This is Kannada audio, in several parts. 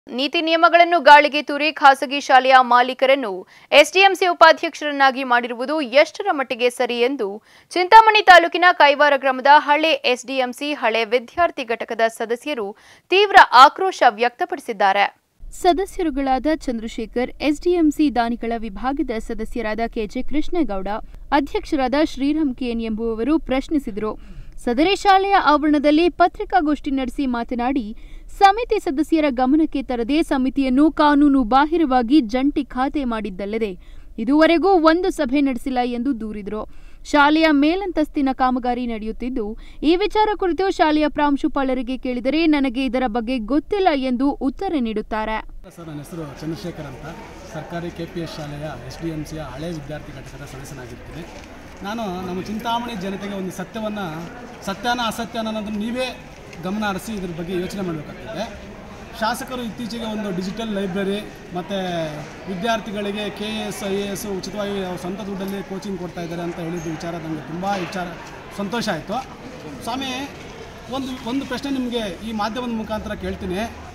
ನೀತಿ ನಿಯಮಗಳನ್ನು ಗಾಳಿಗೆ ತೂರಿ ಖಾಸಗಿ ಶಾಲೆಯ ಮಾಲೀಕರನ್ನು ಎಸ್ಡಿಎಂಸಿ ಉಪಾಧ್ಯಕ್ಷರನ್ನಾಗಿ ಮಾಡಿರುವುದು ಎಷ್ಟರ ಮಟ್ಟಿಗೆ ಸರಿ ಎಂದು ಚಿಂತಾಮಣಿ ತಾಲೂಕಿನ ಕೈವಾರ ಗ್ರಾಮದ ಹಳೆ ಎಸ್ಡಿಎಂಸಿ ಹಳೆ ವಿದ್ಯಾರ್ಥಿ ಘಟಕದ ಸದಸ್ಯರು ತೀವ್ರ ಆಕ್ರೋಶ ವ್ಯಕ್ತಪಡಿಸಿದ್ದಾರೆ ಸದಸ್ಯರುಗಳಾದ ಚಂದ್ರಶೇಖರ್ ಎಸ್ಡಿಎಂಸಿ ದಾನಿಗಳ ವಿಭಾಗದ ಸದಸ್ಯರಾದ ಕೆಜೆ ಕೃಷ್ಣೇಗೌಡ ಅಧ್ಯಕ್ಷರಾದ ಶ್ರೀರಾಮ್ ಕೆಎನ್ ಎಂಬುವವರು ಪ್ರಶ್ನಿಸಿದರು ಸದರಿ ಶಾಲೆಯ ಆವರಣದಲ್ಲಿ ಪತ್ರಿಕಾಗೋಷ್ಠಿ ನಡೆಸಿ ಮಾತನಾಡಿ ಸಮಿತಿ ಸದಸ್ಯರ ಗಮನಕ್ಕೆ ತರದೆ ಸಮಿತಿಯನ್ನು ಕಾನೂನು ಬಾಹಿರವಾಗಿ ಜಂಟಿ ಖಾತೆ ಮಾಡಿದ್ದಲ್ಲದೆ ಇದುವರೆಗೂ ಒಂದು ಸಭೆ ನಡೆಸಿಲ್ಲ ಎಂದು ದೂರಿದರು ಶಾಲೆಯ ಮೇಲಂತಸ್ತಿನ ಕಾಮಗಾರಿ ನಡೆಯುತ್ತಿದ್ದು ಈ ವಿಚಾರ ಕುರಿತು ಶಾಲೆಯ ಪ್ರಾಂಶುಪಾಲರಿಗೆ ಕೇಳಿದರೆ ನನಗೆ ಇದರ ಬಗ್ಗೆ ಗೊತ್ತಿಲ್ಲ ಎಂದು ಉತ್ತರ ನೀಡುತ್ತಾರೆ ಸರ್ ನನ್ನ ಹೆಸರು ಚಂದ್ರಶೇಖರ್ ಅಂತ ಸರ್ಕಾರಿ ಕೆ ಪಿ ಎಸ್ ಶಾಲೆಯ ಎಸ್ ಡಿ ಎಮ್ ಸಿಯ ಹಳೆ ವಿದ್ಯಾರ್ಥಿ ಘಟಕದ ಸದಸ್ಯನಾಗಿರ್ತೀನಿ ನಾನು ನಮ್ಮ ಚಿಂತಾಮಣಿ ಜನತೆಗೆ ಒಂದು ಸತ್ಯವನ್ನು ಸತ್ಯನ ಅಸತ್ಯನ ಅನ್ನೋದನ್ನು ನೀವೇ ಗಮನ ಹರಿಸಿ ಇದ್ರ ಬಗ್ಗೆ ಯೋಚನೆ ಮಾಡಬೇಕಾಗ್ತದೆ ಶಾಸಕರು ಇತ್ತೀಚೆಗೆ ಒಂದು ಡಿಜಿಟಲ್ ಲೈಬ್ರರಿ ಮತ್ತು ವಿದ್ಯಾರ್ಥಿಗಳಿಗೆ K A S I A S ಉಚಿತವಾಗಿ ಅವ್ರ ಸ್ವಂತ ದುಡ್ಡಲ್ಲಿ ಕೋಚಿಂಗ್ ಕೊಡ್ತಾ ಇದ್ದಾರೆ ಅಂತ ಹೇಳಿದ್ದು ವಿಚಾರ ನನಗೆ ತುಂಬ ವಿಚಾರ ಸಂತೋಷ ಆಯಿತು ಸ್ವಾಮಿ ಒಂದು ಒಂದು ಪ್ರಶ್ನೆ ನಿಮಗೆ ಈ ಮಾಧ್ಯಮದ ಮುಖಾಂತರ ಕೇಳ್ತೀನಿ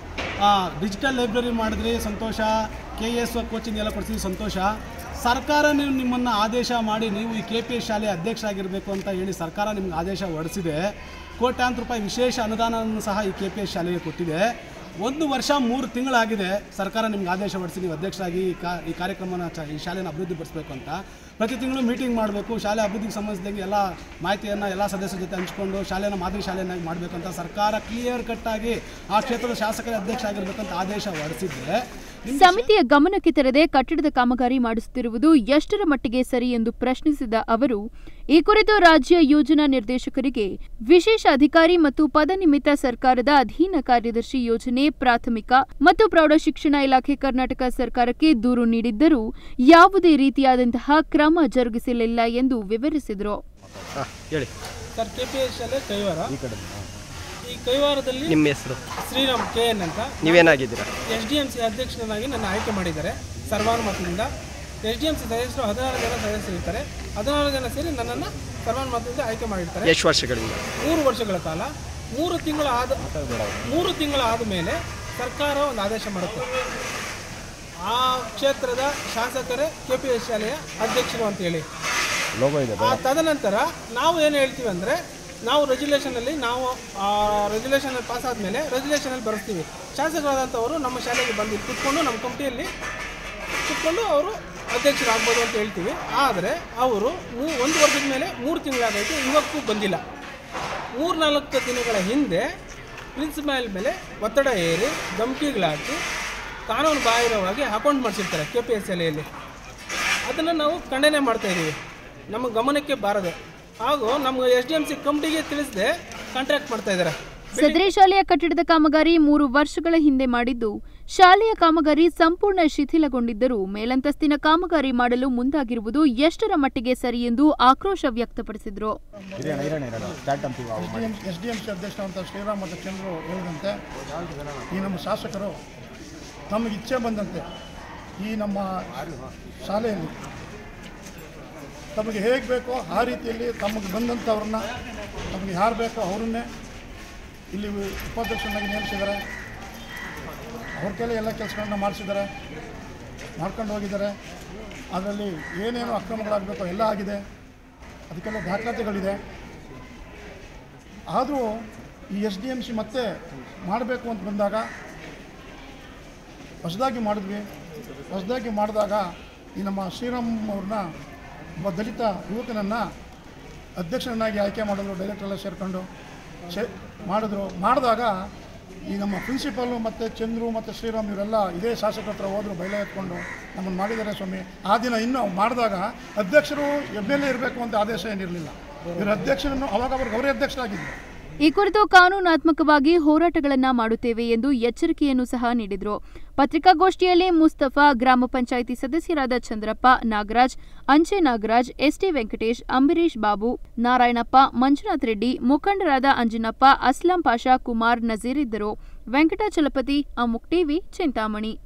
ಡಿಜಿಟಲ್ ಲೈಬ್ರರಿ ಮಾಡಿದ್ರಿ ಸಂತೋಷ ಕೆ ಎಸ್ ಕೋಚಿಂಗ್ ಎಲ್ಲ ಕೊಡ್ಸಿದ್ರಿ ಸಂತೋಷ ಸರ್ಕಾರ ನೀವು ನಿಮ್ಮನ್ನು ಆದೇಶ ಮಾಡಿ ನೀವು ಈ ಕೆ ಪಿ ಎಸ್ ಶಾಲೆ ಅಧ್ಯಕ್ಷರಾಗಿರಬೇಕು ಅಂತ ಹೇಳಿ ಸರ್ಕಾರ ನಿಮ್ಗೆ ಆದೇಶ ಹೊರಡಿಸಿದೆ ಕೋಟ್ಯಾಂತರ ರೂಪಾಯಿ ವಿಶೇಷ ಅನುದಾನವನ್ನು ಸಹ ಈ ಕೆ ಪಿ ಎಸ್ ಶಾಲೆಗೆ ಕೊಟ್ಟಿದೆ ಒಂದು ವರ್ಷ ಮೂರು ತಿಂಗಳಾಗಿದೆ ಸರ್ಕಾರ ನಿಮ್ಗೆ ಆದೇಶ ಹೊರಡಿಸಿ ನೀವು ಅಧ್ಯಕ್ಷರಾಗಿ ಈ ಕಾ ಈ ಕಾರ್ಯಕ್ರಮನ ಚ ಈ ಶಾಲೆನ ಅಭಿವೃದ್ಧಿಪಡಿಸಬೇಕು ಅಂತ ಪ್ರತಿ ತಿಂಗಳು ಮೀಟಿಂಗ್ ಮಾಡಬೇಕು ಶಾಲೆ ಅಭಿವೃದ್ಧಿಗೆ ಸಂಬಂಧಿಸಿದಂಗೆ ಎಲ್ಲ ಮಾಹಿತಿಯನ್ನು ಎಲ್ಲ ಸದಸ್ಯರ ಜೊತೆ ಹಂಚ್ಕೊಂಡು ಶಾಲೆನ ಮಾದರಿ ಶಾಲೆಯನ್ನಾಗಿ ಮಾಡಬೇಕಂತ ಸರ್ಕಾರ ಕ್ಲಿಯರ್ ಕಟ್ಟಾಗಿ ಆ ಕ್ಷೇತ್ರದ ಶಾಸಕರ ಅಧ್ಯಕ್ಷ ಆಗಿರ್ಬೇಕಂತ ಆದೇಶ ಹೊರಡಿಸಿದ್ರೆ ನಿಮ್ಮ ಸಮಿತಿಯ ಗಮನಕ್ಕೆ ತರದೆ ಕಟ್ಟಡದ ಕಾಮಗಾರಿ ಮಾಡಿಸುತ್ತಿರುವುದು ಎಷ್ಟರ ಮಟ್ಟಿಗೆ ಸರಿ ಎಂದು ಪ್ರಶ್ನಿಸಿದ ಅವರು ಈ ಕುರಿತು ರಾಜ್ಯ ಯೋಜನಾ ನಿರ್ದೇಶಕರಿಗೆ ವಿಶೇಷ ಅಧಿಕಾರಿ ಮತ್ತು ಪದನಿಮಿತ್ತ ಸರ್ಕಾರದ ಅಧೀನ ಕಾರ್ಯದರ್ಶಿ ಯೋಜನೆ ಪ್ರಾಥಮಿಕ ಮತ್ತು ಪ್ರೌಢಶಿಕ್ಷಣ ಇಲಾಖೆ ಕರ್ನಾಟಕ ಸರ್ಕಾರಕ್ಕೆ ದೂರು ನೀಡಿದ್ದರೂ ಯಾವುದೇ ರೀತಿಯಾದಂತಹ ಕ್ರಮ ಜರುಗಿಸಲಿಲ್ಲ ಎಂದು ವಿವರಿಸಿದರು ಹಾಂ ಹೇಳಿ ಸರ್ ಕೆ ಪಿ ಎಸ್ ಶಾಲೆ ಕೈವಾರ ಈ ಕೈವಾರದಲ್ಲಿ ನಿಮ್ಮ ಹೆಸರು ಶ್ರೀರಾಮ್ ಕೆ ಎನ್ ಅಂತ ನೀವೇನಾಗಿದ್ದೀರಾ ಎಸ್ ಡಿ ಎಂ ಸಿ ಅಧ್ಯಕ್ಷನಾಗಿ ನನ್ನ ಆಯ್ಕೆ ಮಾಡಿದ್ದಾರೆ ಸರ್ವಾನುಮತದಿಂದ ಎಸ್ ಡಿ ಎಂ ಸಿ ಸದಸ್ಯರು ಹದಿನಾರು ಜನ ಸದಸ್ಯರು ಇರ್ತಾರೆ ಹದಿನಾರು ಜನ ಸೇರಿ ನನ್ನನ್ನು ಸರ್ವಾನುಮತದಿಂದ ಆಯ್ಕೆ ಮಾಡಿರ್ತಾರೆ ಎಷ್ಟು ವರ್ಷಗಳಿಂದ ಮೂರು ವರ್ಷಗಳ ಕಾಲ ಮೂರು ತಿಂಗಳ ಆದ ಮೂರು ತಿಂಗಳ ಆದ ಮೇಲೆ ಸರ್ಕಾರ ಒಂದು ಆದೇಶ ಮಾಡುತ್ತೆ ಆ ಕ್ಷೇತ್ರದ ಶಾಸಕರೇ ಕೆ ಪಿ ಎಸ್ ಶಾಲೆಯ ಅಧ್ಯಕ್ಷರು ಅಂತೇಳಿ ಆ ತದನಂತರ ನಾವು ಏನು ಹೇಳ್ತೀವಿ ಅಂದರೆ ನಾವು ರೆಗ್ಯುಲೇಷನಲ್ಲಿ ನಾವು ಆ ರೆಗ್ಯುಲೇಷನ್ ಪಾಸ್ ಆದಮೇಲೆ ರೆಗ್ಯುಲೇಷನಲ್ಲಿ ಬರೆಸ್ತೀವಿ ಶಾಸಕರಾದಂಥವರು ನಮ್ಮ ಶಾಲೆಗೆ ಬಂದು ಕೂತ್ಕೊಂಡು ನಮ್ಮ ಕಮಿಟಿಯಲ್ಲಿ ಕೂತ್ಕೊಂಡು ಅವರು ಅಧ್ಯಕ್ಷರಾಗ್ಬೋದು ಅಂತ ಹೇಳ್ತೀವಿ ಆದರೆ ಅವರು ಮೂ ಒಂದು ವರ್ಷದ ಮೇಲೆ ಮೂರು ತಿಂಗಳಾಗೈತೆ ಇವಕ್ಕೂ ಬಂದಿಲ್ಲ ಮೂರು ನಾಲ್ಕು ದಿನಗಳ ಹಿಂದೆ ಪ್ರಿನ್ಸಿಪಾಲ್ ಮೇಲೆ ಒತ್ತಡ ಏರಿ ಧಮಕಿಗಳಾಕಿ ಕಾನೂನು ಬಾಹಿರವಾಗಿ ಅಕೌಂಟ್ ಮಾಡಿಸಿರ್ತಾರೆ ಕೆ ಪಿ ಎಸ್ ಶಾಲೆಯಲ್ಲಿ ಅದನ್ನು ನಾವು ಖಂಡನೆ ಮಾಡ್ತಾ ಇದ್ದೀವಿ ನಮ್ಮ ಗಮನಕ್ಕೆ ಬಾರದೆ ಹಾಗೂ ನಮ್ಮ ಎಸ್ ಡಿ ಎಮ್ ಸಿ ಕಮಿಟಿಗೆ ತಿಳಿಸದೆ ಕಾಂಟ್ರಾಕ್ಟ್ ಮಾಡ್ತಾ ಇದ್ದಾರೆ ಸದರಿ ಶಾಲೆಯ ಕಟ್ಟಡದ ಕಾಮಗಾರಿ ಮೂರು ವರ್ಷಗಳ ಹಿಂದೆ ಮಾಡಿದ್ದು ಶಾಲೆಯ ಕಾಮಗಾರಿ ಸಂಪೂರ್ಣ ಶಿಥಿಲಗೊಂಡಿದ್ದರೂ ಮೇಲಂತಸ್ತಿನ ಕಾಮಗಾರಿ ಮಾಡಲು ಮುಂದಾಗಿರುವುದು ಎಷ್ಟರ ಮಟ್ಟಿಗೆ ಸರಿ ಎಂದು ಆಕ್ರೋಶ ವ್ಯಕ್ತಪಡಿಸಿದರು ಎಸ್ ಡಿ ಎಂ ಸಿ ಅಧ್ಯಕ್ಷರಾದಂಥ ಶ್ರೀರಾಮ್ ಮತ್ತು ಚಂದ್ರು ಹೇಳಿದಂತೆ ಈ ನಮ್ಮ ಶಾಸಕರು ತಮಗೆ ಇಚ್ಛೆ ಬಂದಂತೆ ಈ ನಮ್ಮ ಶಾಲೆಯಲ್ಲಿ ತಮಗೆ ಹೇಗೆ ಬೇಕೋ ಆ ರೀತಿಯಲ್ಲಿ ತಮಗೆ ಬಂದಂಥವ್ರನ್ನ ತಮಗೆ ಯಾರು ಬೇಕೋ ಅವರನ್ನೇ ಇಲ್ಲಿ ಉಪಾಧ್ಯಕ್ಷರನ್ನಾಗಿ ನೇಮಿಸಿದ್ದಾರೆ ಅವ್ರ ಕೈಲಿ ಎಲ್ಲ ಕೆಲಸಗಳನ್ನ ಮಾಡಿಸಿದ್ದಾರೆ ಮಾಡ್ಕೊಂಡು ಹೋಗಿದ್ದಾರೆ ಅದರಲ್ಲಿ ಏನೇನು ಅಕ್ರಮಗಳಾಗಬೇಕೋ ಎಲ್ಲ ಆಗಿದೆ ಅದಕ್ಕೆಲ್ಲ ದಾಖಲಾತಿಗಳಿದೆ ಆದರೂ ಈ ಎಸ್ ಡಿ ಎಮ್ ಸಿ ಮತ್ತೆ ಮಾಡಬೇಕು ಅಂತ ಬಂದಾಗ ಹೊಸದಾಗಿ ಮಾಡಿದ್ವಿ ಹೊಸದಾಗಿ ಮಾಡಿದಾಗ ಈ ನಮ್ಮ ಶ್ರೀರಾಮ್ ಅವ್ರನ್ನ ಒಬ್ಬ ದಲಿತ ಯುವಕನನ್ನು ಅಧ್ಯಕ್ಷರನ್ನಾಗಿ ಆಯ್ಕೆ ಮಾಡಿದ್ರು ಡೈರೆಕ್ಟರೆಲ್ಲ ಸೇರಿಕೊಂಡು ಸೇ ಮಾಡಿದ್ರು ಮಾಡಿದಾಗ ಈ ನಮ್ಮ ಪ್ರಿನ್ಸಿಪಾಲು ಮತ್ತು ಚಂದ್ರು ಮತ್ತು ಶ್ರೀರಾಮ್ ಇವರೆಲ್ಲ ಇದೇ ಶಾಸಕರ ಹತ್ರ ಹೋದ್ರು ಬಯಲ ಎತ್ಕೊಂಡು ನಮ್ಮನ್ನು ಮಾಡಿದ್ದಾರೆ ಸ್ವಾಮಿ ಆ ದಿನ ಇನ್ನೂ ಮಾಡಿದಾಗ ಅಧ್ಯಕ್ಷರು ಎಮ್ ಎಲ್ ಎ ಇರಬೇಕು ಅಂತ ಆದೇಶ ಏನಿರಲಿಲ್ಲ ಇವರು ಅಧ್ಯಕ್ಷರನ್ನು ಅವಾಗ ಅವ್ರಿಗೆ ಅವರೇ ಅಧ್ಯಕ್ಷರಾಗಿದ್ದರು ಈ ಕುರಿತು ಕಾನೂನಾತ್ಮಕವಾಗಿ ಹೋರಾಟಗಳನ್ನ ಮಾಡುತ್ತೇವೆ ಎಂದು ಎಚ್ಚರಿಕೆಯನ್ನು ಸಹ ನೀಡಿದರು ಪತ್ರಿಕಾಗೋಷ್ಠಿಯಲ್ಲಿ ಮುಸ್ತಫಾ ಗ್ರಾಮ ಪಂಚಾಯಿತಿ ಸದಸ್ಯರಾದ ಚಂದ್ರಪ್ಪ ನಾಗರಾಜ್ ಅಂಚೆ ನಾಗರಾಜ್ ಎಸ್ಟಿ ವೆಂಕಟೇಶ್ ಅಂಬರೀಶ್ ಬಾಬು ನಾರಾಯಣಪ್ಪ ಮಂಜುನಾಥ್ ರೆಡ್ಡಿ ಮುಖಂಡರಾದ ಅಂಜನಪ್ಪ ಅಸ್ಲಾಂ ಪಾಷಾ ಕುಮಾರ್ ನಜೀರ್ ಇದ್ದರು ವೆಂಕಟಾಚಲಪತಿ ಅಮುಕ್ ಟಿವಿ ಚಿಂತಾಮಣಿ